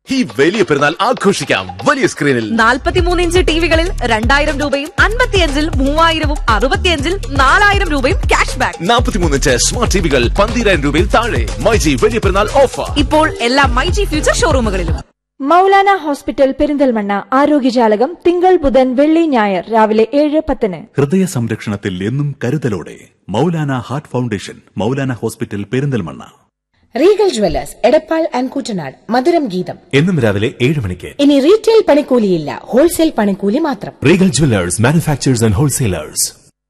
ഈ വലിയ പെരുന്നാൾ ആഘോഷിക്കാം വലിയ സ്ക്രീനിൽ നാൽപ്പത്തിമൂന്ന് ഇഞ്ച് ടിവികളിൽ രണ്ടായിരം രൂപയും അൻപത്തിയഞ്ചിൽ മൂവായിരവും അറുപത്തിയഞ്ചിൽ നാലായിരം രൂപയും ക്യാഷ് ബാക്ക് നാൽപ്പത്തിമൂന്ന് ഇഞ്ച് സ്മാർട്ട് ടിവികൾ പന്തിരായിരം രൂപയിൽ താഴെ മൈജി വലിയ പെരുന്നാൾ ഓഫർ ഇപ്പോൾ എല്ലാ മൈജി ഫ്യൂച്ചർ ഷോറൂമുകളിലും മൗലാന ഹോസ്പിറ്റൽ പെരിന്തൽമണ്ണ ആരോഗ്യജാലകം തിങ്കൾ ബുധൻ വെള്ളി ഞായർ രാവിലെ ഏഴ് പത്തിന് ഹൃദയ സംരക്ഷണത്തിൽ എന്നും കരുതലോടെ Maulana heart foundation Maulana hospital Perinthalmanna Regal Jewellers Edappal and Koottanad മധുരം ഗീതം എന്നും രാവിലെ ഏഴ് മണിക്ക് ഇനി റീറ്റെയിൽ പണിക്കൂലിയില്ല ഹോൾസെയിൽ പണിക്കൂലി മാത്രം Regal Jewellers manufacturers and wholesalers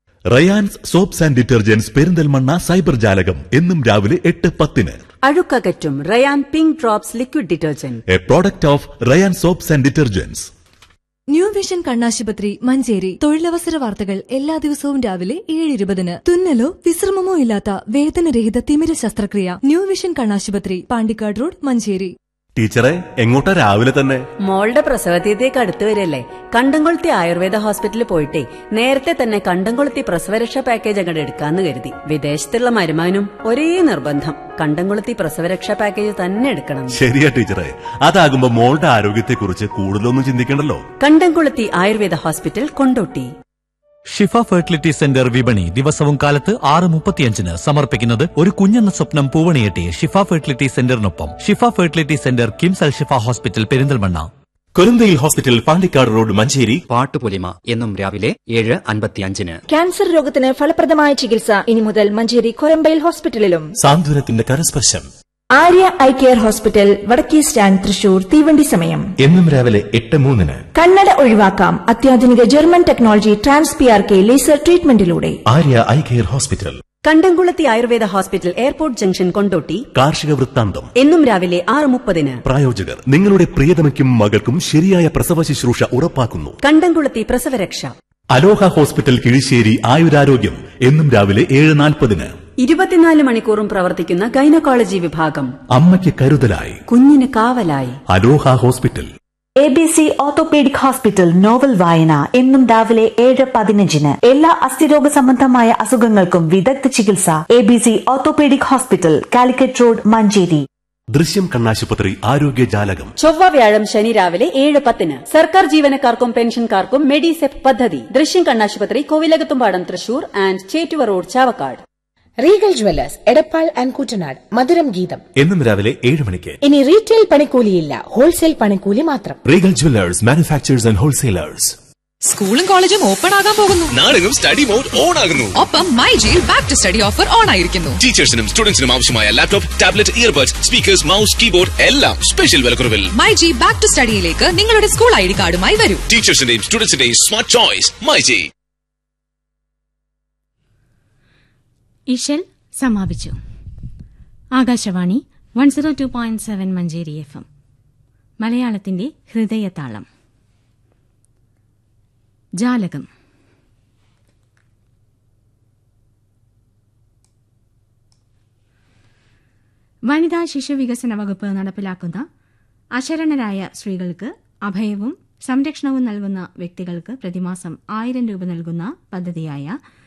Rayans soaps and detergents Perinthalmanna cyber ജാലകം എന്നും രാവിലെ എട്ട് പത്തിന് അഴുക്കകറ്റും Rayan pink drops liquid detergent a product of Rayan soaps and detergents new vision കണ്ണാശുപത്രി മഞ്ചേരി തൊഴിലവസര വാർത്തകൾ എല്ലാ ദിവസവും രാവിലെ ഏഴ് ഇരുപതിന് തുന്നലോ വിശ്രമമോ ഇല്ലാത്ത വേദനരഹിത തിമിര ശസ്ത്രക്രിയ ന്യൂ വിഷൻ കണ്ണാശുപത്രി പാണ്ടിക്കാട് റോഡ് മഞ്ചേരി ടീച്ചറെ എങ്ങോട്ടാ രാവിലെ തന്നെ മോളുടെ പ്രസവതീയത്തേക്ക് അടുത്തു വരല്ലേ കണ്ടംകൊളുത്തി ആയുർവേദ ഹോസ്പിറ്റലിൽ പോയിട്ടേ നേരത്തെ തന്നെ കണ്ടംകൊളുത്തി പ്രസവരക്ഷാ പാക്കേജ് അങ്ങോട്ട് എടുക്കാന്ന് കരുതി വിദേശത്തുള്ള മരുമാനും ഒരേ നിർബന്ധം കണ്ടംകൊളുത്തി പ്രസവരക്ഷാ പാക്കേജ് തന്നെ എടുക്കണം ശരിയാ ടീച്ചറെ അതാകുമ്പോ മോളുടെ ആരോഗ്യത്തെക്കുറിച്ച് കൂടുതലൊന്നും ചിന്തിക്കണ്ടല്ലോ Kandamkuluthi Ayurveda hospital Kondotty Shifa fertility centre വിപണി ദിവസവും കാലത്ത് ആറ് മുപ്പത്തിയഞ്ചിന് സമർപ്പിക്കുന്നത് ഒരു കുഞ്ഞെന്ന സ്വപ്നം പൂവണിയെട്ടി ഷിഫ ഫെർട്ടിലിറ്റി സെന്ററിനൊപ്പം Shifa fertility centre KIMS Al Shifa hospital Perinthalmanna Koranthayil hospital Pandikkad road Manjeri പാട്ടുപൊലിമ എന്നും രാവിലെ ഏഴ് അൻപത്തിയഞ്ചിന് ക്യാൻസർ രോഗത്തിന് ഫലപ്രദമായ ചികിത്സ ഇനി മുതൽ മഞ്ചേരി കൊരമ്പയിൽ ഹോസ്പിറ്റലിലും സാന്ത്വനത്തിന്റെ കരസ്പർശം ആര്യ ഐ കെയർ ഹോസ്പിറ്റൽ വടക്കേ സ്റ്റാൻഡ് തൃശൂർ തീവണ്ടി സമയം എന്നും രാവിലെ എട്ട് മൂന്നിന് കണ്ണട ഒഴിവാക്കാം അത്യാധുനിക German technology trans P R K laser ട്രീറ്റ്മെന്റിലൂടെ Arya eye care hospital Kandamkulathi Ayurveda hospital airport junction Kondotty കാർഷിക വൃത്താന്തം എന്നും രാവിലെ ആറ് മുപ്പതിന് പ്രായോജകർ നിങ്ങളുടെ പ്രിയതമയ്ക്കും മകൾക്കും ശരിയായ പ്രസവ ശുശ്രൂഷ ഉറപ്പാക്കുന്നു കണ്ടംകുളത്തി പ്രസവരക്ഷ അലോഹ ഹോസ്പിറ്റൽ കിഴിശ്ശേരി ആയുരാരോഗ്യം എന്നും രാവിലെ ഏഴ് നാൽപ്പതിന് ഇരുപത്തിനാല് മണിക്കൂറും പ്രവർത്തിക്കുന്ന ഗൈനക്കോളജി വിഭാഗം അമ്മയ്ക്ക് കരുതലായി കുഞ്ഞിന് കാവലായി Aloha hospital A B C orthopaedic hospital novel വായന എന്നും രാവിലെ ഏഴ് പതിനഞ്ചിന് എല്ലാ അസ്ഥിരോഗ സംബന്ധമായ അസുഖങ്ങൾക്കും വിദഗ്ധ ചികിത്സ A B C orthopaedic hospital Calicut road Manjeri Drishyam കണ്ണാശുപത്രി ആരോഗ്യ ജാലകം ചൊവ്വ വ്യാഴം ശനി രാവിലെ ഏഴ് പത്തിന് സർക്കാർ ജീവനക്കാർക്കും പെൻഷൻകാർക്കും മെഡിസെപ് പദ്ധതി ദൃശ്യം കണ്ണാശുപത്രി Kovilakathumpadam Thrissur and Chettuva road Chavakkad Regal Jewellers Edappal and Koottanad മധുരം ഗീതം എന്നും രാവിലെ ഏഴ് മണിക്ക് ഇനി റീറ്റെയിൽ പണിക്കൂലിയില്ല ഹോൾസെയിൽ പണിക്കൂലി മാത്രം Regal Jewellers manufacturers and wholesalers സ്കൂളും കോളേജും ഓപ്പൺ ആകാൻ പോകുന്നു നാളെയും സ്റ്റഡി മോഡ് ഓൺ ആകുന്നു ഒപ്പം മൈ ജിയിൽ back to study offer on ആയിരിക്കുന്നു ടീച്ചേഴ്സിനും സ്റ്റുഡൻസിനും ആവശ്യമായ laptop tablet earbuds speakers mouse keyboard എല്ലാം സ്പെഷ്യൽ വിലക്കുറവിൽ മൈ ജി ബാക്ക് ടു സ്റ്റഡിയിലേക്ക് നിങ്ങളുടെ സ്കൂൾ ഐ ഡി കാർഡുമായി വരൂ ടീച്ചേഴ്സിന്റെയും സ്റ്റുഡൻസിന്റെയും സ്മാർട്ട് ചോയ്സ് മൈജി ഇഷൽ സമാപിച്ചു Akashvani one zero two point seven Manjeri F M മലയാളത്തിന്റെ ഹൃദയതാളം ജാലകം വനിതാ ശിശു വികസന വകുപ്പ് നടപ്പിലാക്കുന്ന അശരണരായ സ്ത്രീകൾക്ക് അഭയവും സംരക്ഷണവും നൽകുന്ന വ്യക്തികൾക്ക് പ്രതിമാസം ആയിരം രൂപ നൽകുന്ന പദ്ധതിയായ